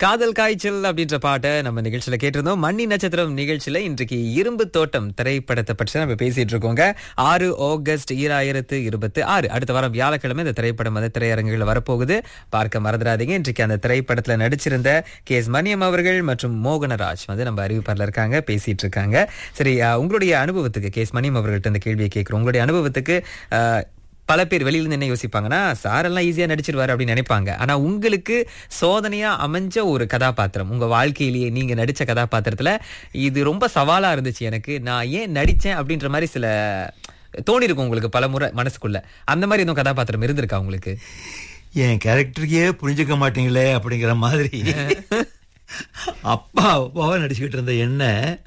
காதல் காய்ச்சல் அப்படின்ற பாட்டை நம்ம நிகழ்ச்சியில கேட்டிருந்தோம் மண்ணி நட்சத்திரம் நிகழ்ச்சியில இன்றைக்கு இரும்பு தோட்டம் திரைப்படத்தை பற்றி நம்ம பேசிட்டு இருக்கோங்க ஆறு ஆகஸ்ட் ஈராயிரத்து இருபத்தி ஆறு அடுத்த வாரம் வியாழக்கிழமை இந்த திரைப்படம் வந்து திரையரங்குகளில் வரப்போகுது பார்க்க மறந்துடாதீங்க இன்றைக்கு அந்த திரைப்படத்துல நடிச்சிருந்த கே எஸ் மணியம் அவர்கள் மற்றும் மோகனராஜ் வந்து நம்ம அறிவிப்பாளர் இருக்காங்க பேசிட்டு இருக்காங்க சரி அஹ், உங்களுடைய அனுபவத்துக்கு கே எஸ் மணியம் அவர்கள்ட்ட இந்த கேள்வியை கேட்கிறோம் உங்களுடைய அனுபவத்துக்கு அஹ், பல பேர் வெளியில இருந்து என்ன யோசிப்பாங்கன்னா சார் எல்லாம் ஈஸியா நடிச்சிருவாரு அப்படின்னு நினைப்பாங்க ஆனா உங்களுக்கு சோதனையா அமைஞ்ச ஒரு கதாபாத்திரம் உங்க வாழ்க்கையிலேயே நீங்க நடிச்ச கதாபாத்திரத்துல இது ரொம்ப சவாலா இருந்துச்சு எனக்கு நான் ஏன் நடிச்சேன் அப்படின்ற மாதிரி சில தோணி இருக்கும் உங்களுக்கு பல முறை மனசுக்குள்ள அந்த மாதிரி எதுவும் கதாபாத்திரம் இருந்திருக்கா உங்களுக்கு என் கேரக்டருக்கே புரிஞ்சுக்க மாட்டீங்களே அப்படிங்கிற மாதிரி அப்பா அப்பாவை நடிச்சுக்கிட்டு இருந்த என்ன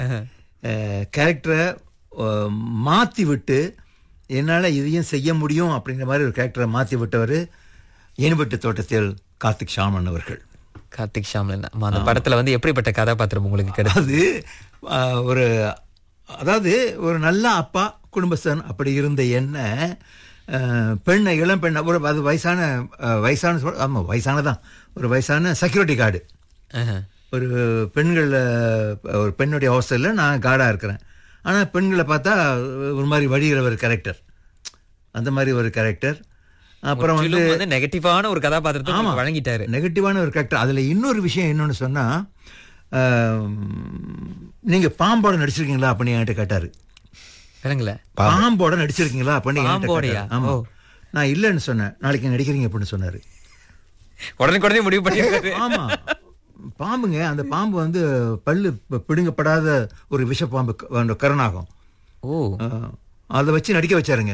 கேரக்டரை மாற்றி விட்டு என்னால் இதையும் செய்ய முடியும் அப்படிங்கிற மாதிரி ஒரு கேரக்டரை மாற்றி விட்டவர் ஏன்பட்டு தோட்டத்தில் கார்த்திக் ஷாமன் அவர்கள் கார்த்திக் ஷாம்லன் ஆமா, அந்த படத்துல வந்து எப்படிப்பட்ட கதாபாத்திரம் உங்களுக்கு கிடைச்சது அது ஆஹ், ஒரு அதாவது ஒரு நல்ல அப்பா குடும்பஸ்தன் அப்படி இருந்த என்ன ஆஹ், பெண்ணை இளம் பெண்ணை ஒரு அது வயசான ஆஹ், வயசான சொல் ஆமாம் வயசானதான் ஒரு வயசான செக்யூரிட்டி கார்டு ஆஹா. ஒரு பெண்கள் ஒரு பெண்ணுடைய ஹாஸ்டலில் நான் கார்டாக இருக்கிறேன் ஆனால் பெண்களை பார்த்தா ஒரு மாதிரி வடிகிற ஒரு கேரக்டர் அந்த மாதிரி ஒரு கேரக்டர் அப்புறம் வந்து முற்றிலும் வந்து நெகட்டிவான ஒரு கதாபாத்திரத்தை ஆமா. உங்களுக்கு வழங்கிட்டாரு நெகட்டிவான ஒரு கேரக்டர் அதுல இன்னொரு விஷயம் என்னன்னு சொன்னா ஆம், நீங்க பாம்போட நடிச்சிருக்கீங்களா அப்படின்னு என்கிட்ட கேட்டாரு விளங்கல பாம்போட நடிச்சிருக்கீங்களா அப்படின்னு என்கிட்ட பாம்போடயா? கேட்டாரு. ஆமா ஓ. நான் இல்லைன்னு சொன்னேன் நாளைக்கு நடிக்கிறீங்க அப்படின்னு சொன்னாரு உடனே முடிவு பண்ணிருக்காரு ஆமா பாம்புங்க அந்த பாம்பு வந்து பல்லு ப- பிடுங்கப்படாத ஒரு விஷ பாம்பு க- அந்த கருணாகம் ஓ அதை வச்சு நடிக்க வச்சாருங்க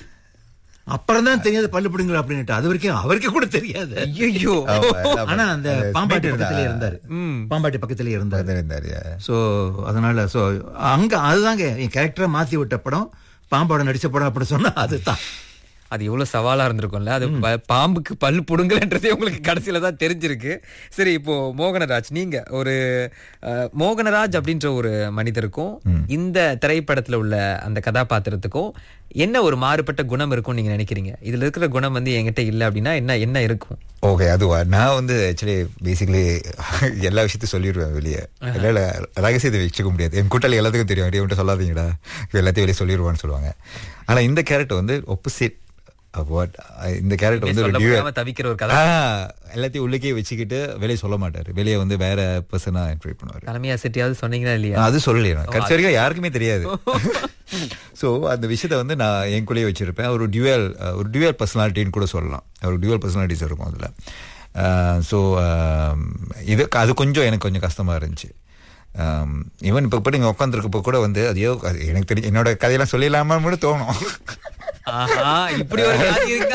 அப்புறம் தான் தெரியாது பல்லு பிடுங்கல அப்படின்ட்டு அது வரைக்கும் அவருக்கே கூட தெரியாது ஐயோ ஆனா அந்த பாம்பாட்டி பக்கத்திலே இருந்தாரு பாம்பாட்டி பக்கத்திலே இருந்தாரு இருந்தாரு ஸோ அதனால ஸோ அங்க அதுதாங்க என் கேரக்டரை மாத்தி விட்ட படம் பாம்போட நடிச்ச படம் அப்படின்னு சொன்னா அதுதான் அது எவ்வளவு சவாலா இருந்திருக்கும்ல அது ப- பாம்புக்கு பல் புடுங்கலன்றதே உங்களுக்கு கடைசியில தான் தெரிஞ்சிருக்கு சரி இப்போ மோகனராஜ் நீங்க ஒரு அஹ், மோகனராஜ் அப்படின்ற ஒரு மனிதருக்கும் இந்த திரைப்படத்துல உள்ள அந்த கதாபாத்திரத்துக்கும் என்ன ஒரு மாறுபட்ட குணம் இருக்கும் நீங்க நினைக்கிறீங்க இதுல இருக்கிற குணம் வந்து என்கிட்ட இல்ல அப்படின்னா என்ன என்ன இருக்கும் ஓகே அதுவா நான் வந்து ஆக்சுவலி பேசிக்கலி எல்லா விஷயத்தையும் சொல்லிடுவேன் வெளியே இல்ல இல்ல ரகசியத்தை வச்சுக்க முடியாது என் கூட்டாளி எல்லாத்துக்கும் தெரியும் அப்படியே உன்ட்ட சொல்லாதீங்கடா இவன் எல்லாத்தையும் வெளியே சொல்லிடுவான்னு சொல்லுவாங்க ஆனா இந்த கேரக்டர் வந்து ஒப்போசிட் வாட் இந்த கேரக்டர் வந்து ஒரு சொல்ல dual- முடியாம தவிக்கிற ஒரு கதா ஆ, எல்லாத்தையும் உள்ளுக்கே வச்சுக்கிட்டு வெளியே சொல்ல மாட்டாரு வெளியே வந்து வேற பர்சனா இன்ட்ரீட் பண்ணுவாரு தலைமையா செட்டியாவது சொன்னீங்களா இல்லையா அது சொல்லலையே நான் கடைசி வரைக்கும் யாருக்குமே தெரியாது ஸோ அந்த விஷயத்த வந்து நான் என்குள்ளேயே வச்சிருப்பேன் ஒரு டியூவல் ஒரு டியூவல் பர்சனாலிட்டின்னு கூட சொல்லலாம் ஒரு டியூவல் பர்சனாலிட்டிஸ் இருக்கும் அதில் ஸோ இது அது கொஞ்சம் எனக்கு கொஞ்சம் கஷ்டமா இருந்துச்சு ஈவன் இப்போ இப்போ நீங்கள் உட்காந்துருக்கப்போ கூட வந்து அது ஏதோ அது எனக்கு தெரியும் என்னோட கதையெல்லாம் சொல்லிடலாமான்னு கூட தோணும் ஆஹா இப்படி ஒரு வியாதி இருக்கா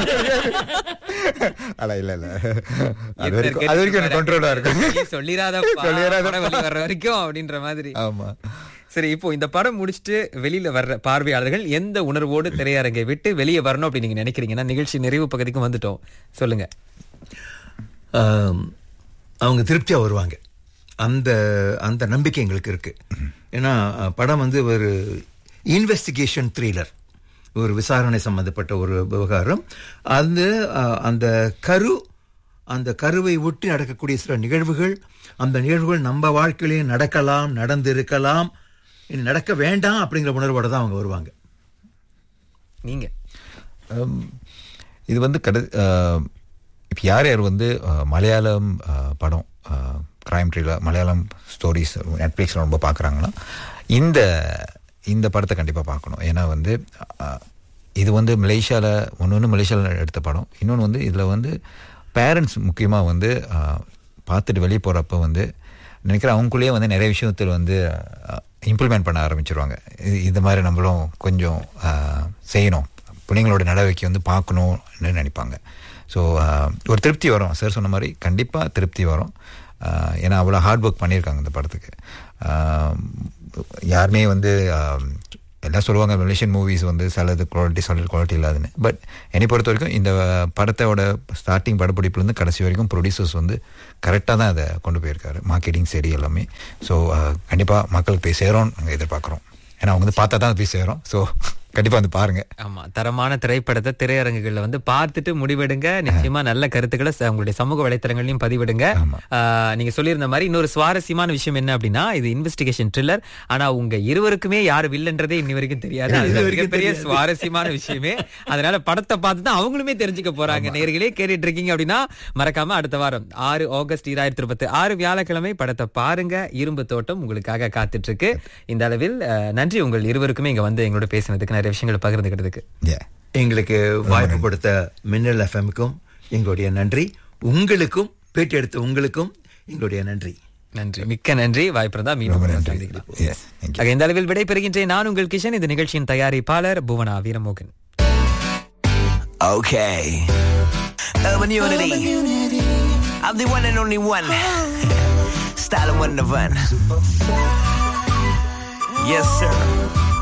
அட இல்ல இல்ல அது வரைக்கும் அது வரைக்கும் எனக்கு கண்ட்ரோலா இருக்கும் நீ சொல்லிராதப்பா. சொல்லிராதப்பா. படம் வெளிய வர்ற வரைக்கும் அப்படின்ற மாதிரி ஆமா சரி இப்போ இந்த படம் முடிச்சுட்டு வெளியில வர்ற பார்வையாளர்கள் எந்த உணர்வோடு திரையரங்கை விட்டு வெளியே வரணும் அப்படின்னு நீங்க நினைக்கிறீங்கன்னா நிகழ்ச்சி நிறைவு பகுதிக்கும் வந்துட்டோம் சொல்லுங்க ஆம், அவங்க திருப்தியா வருவாங்க அந்த அந்த நம்பிக்கை எங்களுக்கு இருக்கு ஏன்னா அஹ், படம் வந்து ஒரு இன்வெஸ்டிகேஷன் த்ரில்லர் ஒரு விசாரணை சம்பந்தப்பட்ட ஒரு விவகாரம் அந்த அஹ், அந்த கரு அந்த கருவை ஒட்டி நடக்கக்கூடிய சில நிகழ்வுகள் அந்த நிகழ்வுகள் நம்ம வாழ்க்கையிலேயே நடக்கலாம் நடந்திருக்கலாம் இனி நடக்க வேண்டாம் அப்படிங்கிற உணர்வோட தான் அவங்க வருவாங்க நீங்க Um, இது வந்து கட இப்போ யார் யார் வந்து uh, மலையாளம் uh, படம் கிரைம் த்ரில்லர் மலையாளம் ஸ்டோரிஸ் நெட்ஃப்ளிக்ஸில் ரொம்ப பார்க்குறாங்கன்னா இந்த இந்த படத்தை கண்டிப்பாக பார்க்கணும் ஏன்னா வந்து uh, இது வந்து மலேசியாவில் ஒன்று ஒன்று மலேசியாவில் எடுத்த படம் இன்னொன்று வந்து இதில் வந்து பேரண்ட்ஸ் முக்கியமாக வந்து uh, பார்த்துட்டு வெளியே போகிறப்ப வந்து நினைக்கிறேன் அவங்களுக்குள்ளேயே வந்து நிறைய விஷயத்தில் வந்து இம்ப்ளிமெண்ட் பண்ண ஆரம்பிச்சிருவாங்க இது இந்த மாதிரி நம்மளும் கொஞ்சம் அஹ், செய்யணும் பிள்ளைங்களோட நடவடிக்கை வந்து பார்க்கணும்னு நினைப்பாங்க ஸோ ஒரு திருப்தி வரும் சார் சொன்ன மாதிரி கண்டிப்பாக திருப்தி வரும் அஹ், ஏன்னா அவ்வளோ ஹார்ட் ஒர்க் பண்ணியிருக்காங்க இந்த படத்துக்கு அஹ், யாருமே வந்து அஹ், எல்லாம் சொல்லுவாங்க மலேசியன் மூவிஸ் வந்து சிலது குவாலிட்டி சிலது குவாலிட்டி இல்லாதுன்னு பட் என்னை பொறுத்த வரைக்கும் இந்த படத்தோட ஸ்டார்டிங் படப்பிடிப்புலேருந்து கடைசி வரைக்கும் ப்ரொடியூசர்ஸ் வந்து கரெக்டாக தான் அதை கொண்டு போயிருக்காரு மார்க்கெட்டிங் சரி எல்லாமே ஸோ கண்டிப்பாக மக்களுக்கு போய் சேரோம்னு நாங்கள் எதிர்பார்க்குறோம் ஏன்னா அவங்க வந்து பார்த்தா தான் போய் சேரும் ஸோ கண்டிப்பா வந்து பாருங்க ஆமா தரமான திரைப்படத்தை திரையரங்குகள்ல வந்து பார்த்துட்டு முடிவெடுங்க நிச்சயமா நல்ல கருத்துக்களை ச- உங்களுடைய சமூக வலைத்தளங்களையும் பதிவிடுங்க ஆஹ், நீங்க சொல்லியிருந்த மாதிரி இன்னொரு சுவாரஸ்யமான விஷயம் என்ன அப்படின்னா இது இன்வெஸ்டிகேஷன் த்ரில்லர் ஆனா உங்க இருவருக்குமே யாரு வில்லன்றதே இன்னி வரைக்கும் தெரியாது அது மிகப்பெரிய சுவாரஸ்யமான விஷயமே அதனால படத்தை பார்த்து தான் அவங்களுமே தெரிஞ்சுக்க போறாங்க நேர்களே கேட்டுட்டு இருக்கீங்க அப்படின்னா மறக்காம அடுத்த வாரம் ஆறு ஆகஸ்ட் இரண்டாயிரத்தி இருபத்தி ஆறு வியாழக்கிழமை படத்தை பாருங்க இரும்பு தோட்டம் உங்களுக்காக காத்துட்டு இருக்கு இந்த அளவில் அஹ், நன்றி உங்கள் இருவருக்குமே இங்க வந்து எங்களோட பேசினதுக்கு நிறைய விஷயங்களை பகிர்ந்துக்கிறதுக்கு Yeah. எங்களுக்கு வாய்ப்பு கொடுத்த மின்னல் எஃப்எம்க்கும் எங்களுடைய நன்றி உங்களுக்கும் பேட்டி எடுத்த உங்களுக்கும் எங்களுடைய நன்றி நன்றி மிக்க நன்றி வாய்ப்பு இருந்தா ரொம்ப மீண்டும் நன்றி சந்திக்கலாம் Yes, thank you. ஆக, இந்த அளவில் விடைபெறுகின்றேன் நான் உங்கள் கிஷன் இந்த நிகழ்ச்சியின் தயாரிப்பாளர் Bhuvana Veeramohan Okay. Urban Unity. I'm the one and only one. Style and one of one. Yes, sir.